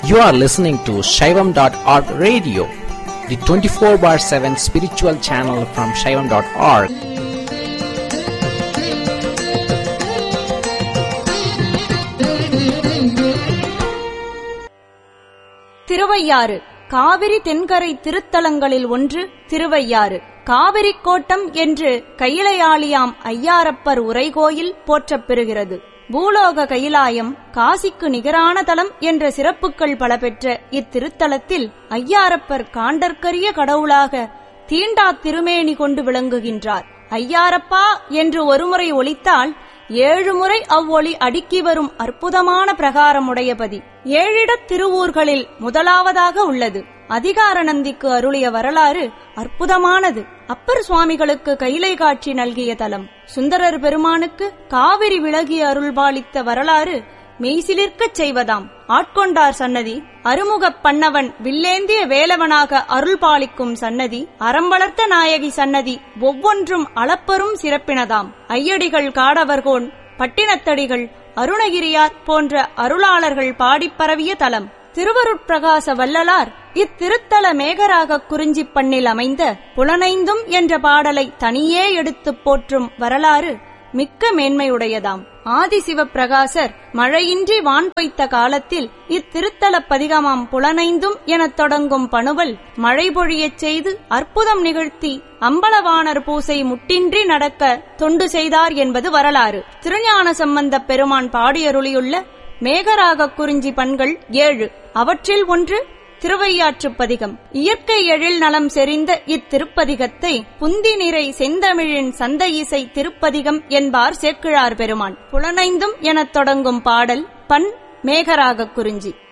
You are listening to Shaivam.org radio, the 24 bar 7 spiritual channel from Shaivam.org. Thiruvaiyaru Kaveri தென்கரை திருத்தலங்களில் ஒன்று திருவையாறு காவிரி கோட்டம் என்று கையிலையாளியாம் ஐயாரப்பர் உரைகோயில் போற்றப் பெறுகிறது பூலோக கைலாயம் காசிக்கு நிகரான தலம் என்ற சிறப்புகள் பல பெற்ற இத்திருத்தலத்தில் ஐயாரப்பர் காண்டற்கரிய கடவுளாக தீண்டா திருமேனி கொண்டு விளங்குகின்றார் ஐயாரப்பா என்று ஒருமுறை ஒலித்தால் ஏழு முறை அவ்வொளி அடுக்கி வரும் அற்புதமான பிரகாரமுடையபதி ஏழிடத் திருவூர்களில் முதலாவதாக உள்ளது அதிகார நந்திக்கு அருளிய வரலாறு அற்புதமானது அப்பர் சுவாமிகளுக்கு கைலை காட்சி நல்கிய தலம் சுந்தரர் பெருமானுக்கு காவிரி விலகிய அருள்பாலித்த வரலாறு மெய்சிலிர்க்கச் செய்வதாம் ஆட்கொண்டார் சன்னதி அருமுகப் பண்ணவன் வில்லேந்திய வேலவனாக அருள்பாலிக்கும் சன்னதி அறம்பளர்த்த நாயகி சன்னதி ஒவ்வொன்றும் அளப்பரும் சிறப்பினதாம் ஐயடிகள் காடவர்கோன் பட்டினத்தடிகள் அருணகிரியார் போன்ற அருளாளர்கள் பாடிப் பரவிய தலம் திருவருட்பிரகாச வல்லலார் இத்திருத்தல மேகராக குறிஞ்சி பண்ணில் அமைந்த புலனைந்தும் என்ற பாடலை தனியே எடுத்துப் போற்றும் வரலாறு மிக்க மேன்மையுடையதாம் ஆதிசிவப்பிரகாசர் மழையின்றி வான் பொய்த்த காலத்தில் இத்திருத்தல பதிகமாம் புலனைந்தும் எனத் தொடங்கும் பணுவல் மழை பொழியச் செய்து அற்புதம் நிகழ்த்தி அம்பலவாணர் பூசை முட்டின்றி நடக்க தொண்டு செய்தார் என்பது வரலாறு திருஞான சம்பந்தப் பெருமான் பாடியருளியுள்ள மேகராக குறிஞ்சி பண்கள் ஏழு அவற்றில் ஒன்று திருவையாற்றுப் பதிகம் இயற்கை எழில் நலம் செறிந்த இத்திருப்பதிகத்தை புந்தி நிறை செந்தமிழின் சந்த இசை திருப்பதிகம் என்பார் சேக்கிழார் பெருமான் புலனைந்தும் எனத் தொடங்கும் பாடல் பண் மேகராக குறிஞ்சி